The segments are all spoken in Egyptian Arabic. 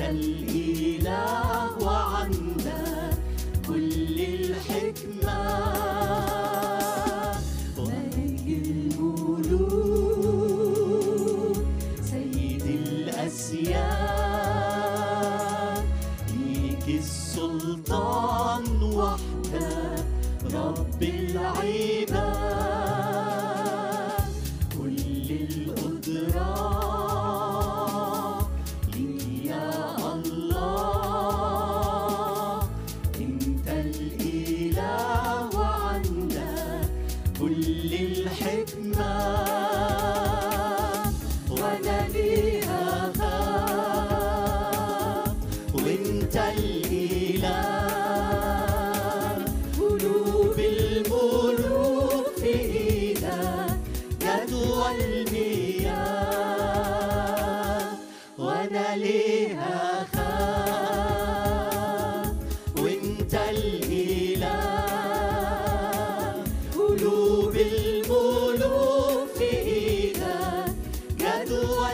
الإله وعندك كل الحكمة ملك الملوك سيد الأسياد ليك السلطان وحدك رب العباد كل القدرة ليك يا الله انت الإله وعندك كل الحكمة وانا ليها خاف وانت الإله قلوب الملوك في ايدك جدوى المياه وانا ليها خاف وانت الاله قلوب الملوك في ايدك جدوى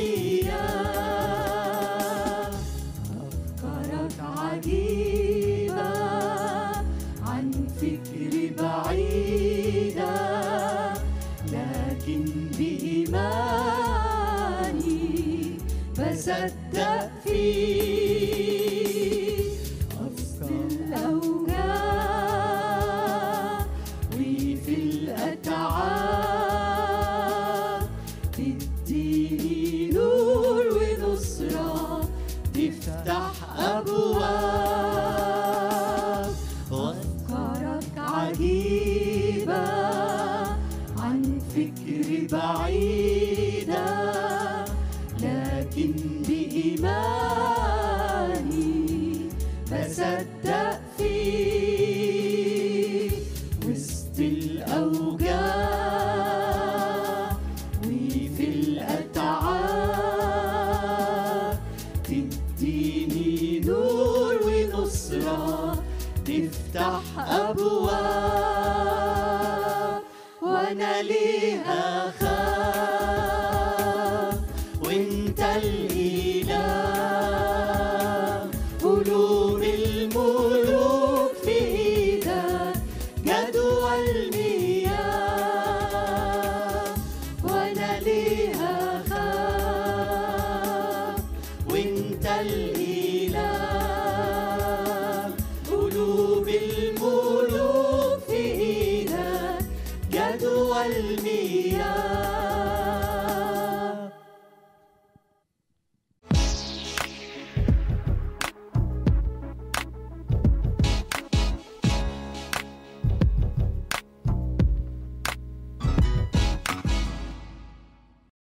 المياه أفكارك عجيبة عن فكر بعيدة لكن بإيماني بصدق فيك أصل الأوجاع وفي الأتعاب تديني نور ونصرة تفتح أبواب وأفكارك عجيبة عن فكر بعيدة لكن بإيماني بصدق فيك وسط الأوجاع وفي الأتعاب تديني نور ونصرة تفتح أبواب وأنا ليها خاف وانت الإله قلوب الملوك في ايدك جدوى المياه وانا ليها خاف وانت الاله قلوب الملوك في ايدك جدوى المياه